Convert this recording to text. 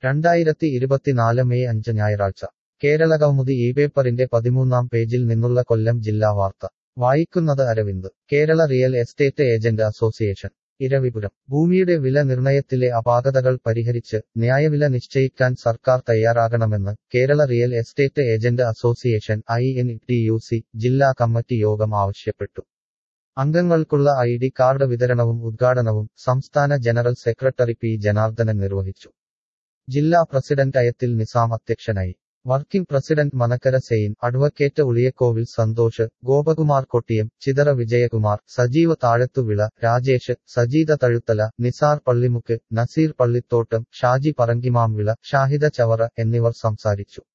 രണ്ടായിരത്തി ഇരുപത്തിനാല് മെയ് അഞ്ച് ഞായറാഴ്ച കേരളകൗമുദി ഈ പേപ്പറിന്റെ പതിമൂന്നാം പേജിൽ നിന്നുള്ള കൊല്ലം ജില്ലാ വാർത്ത വായിക്കുന്നത് Aravind Kerala real estate agent association Eravipuram ഭൂമിയുടെ വില നിർണയത്തിലെ അപാകതകൾ പരിഹരിച്ച് ന്യായവില നിശ്ചയിക്കാൻ സർക്കാർ തയ്യാറാകണമെന്ന് Kerala real estate agent association I N T U C ജില്ലാ കമ്മിറ്റി യോഗം ആവശ്യപ്പെട്ടു അംഗങ്ങൾക്കുള്ള ഐ ഡി കാർഡ് വിതരണവും ഉദ്ഘാടനവും സംസ്ഥാന ജനറൽ സെക്രട്ടറി പി ജനാർദ്ദനൻ നിർവഹിച്ചു ജില്ലാ പ്രസിഡന്റ് അയത്തിൽ നിസാം അധ്യക്ഷനായി working president Manakkara Zain advocate Uliyakovil Santhosh Gopakumar Kottiyam Chithara Vijayakumar Sajeeva Thazhathuvila Rajesh സജീത തഴുത്തല Nisar Pallimukku Naseer Pallithottam Shaji പറങ്കിമാംവിള Shahida Chavara എന്നിവർ സംസാരിച്ചു